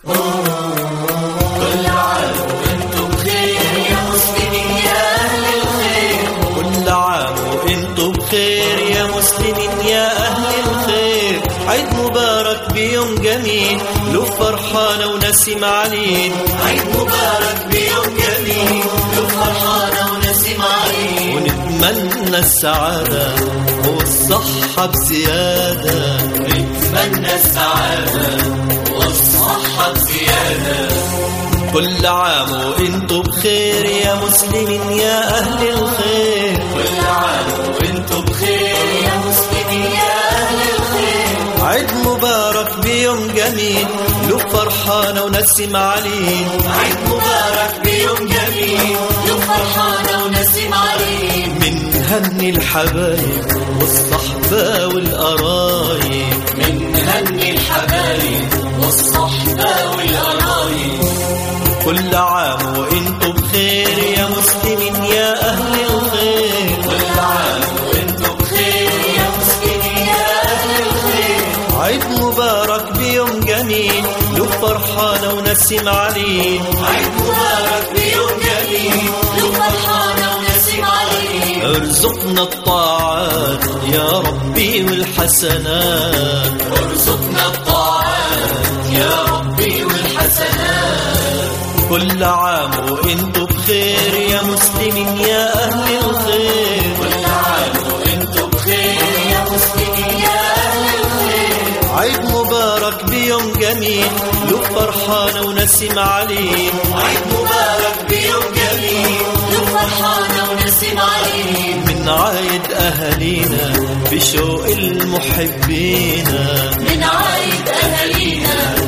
كل عام وانتم بخير يا مسلمين يا أهل الخير كل عام وانتم بخير يا مسلمين يا أهل الخير عيد مبارك بيوم جميل له فرحانة ونسيم عليل عيد مبارك بيوم جميل له فرحانة ونسيم عليه ونتمنى السعادة والصحة بزيادة نتمنى السعادة والصحة بزيادة كل عام وانتم بخير يا مسلمين يا أهل الخير كل عام وانتم بخير يا مسلمين يا أهل الخير عيد مبارك بيوم جميل له فرحانة ونسيم عليل عيد مبارك بيوم جميل له فرحانة ونسيم عليه من هني الحبايب والصحبة والقرايب من هني الحبايب والصحبة والقرايب كل عام وانتم بخير يا مسلمين يا أهل الخير كل عام وانتم بخير يا مسلمين يا أهل الخير عيد مبارك بيوم جميل له فرحانة ونسيم عليل عيد مبارك بيوم جميل له فرحانة ونسيم عليه ارزقنا الطاعات يا ربي والحسنات وارزقنا الطاعات يا ربي والحسنات كل عام وانتم بخير يا مسلمين يا أهل الخير كل عام وانتم بخير يا مسلمين يا أهل الخير عيد مبارك بيوم جميل له فرحانة ونسيم عليل عيد مبارك بيوم جميل له فرحانة ونسيم عليه من عايد أهالينا بشوق المحبين من عايد أهالينا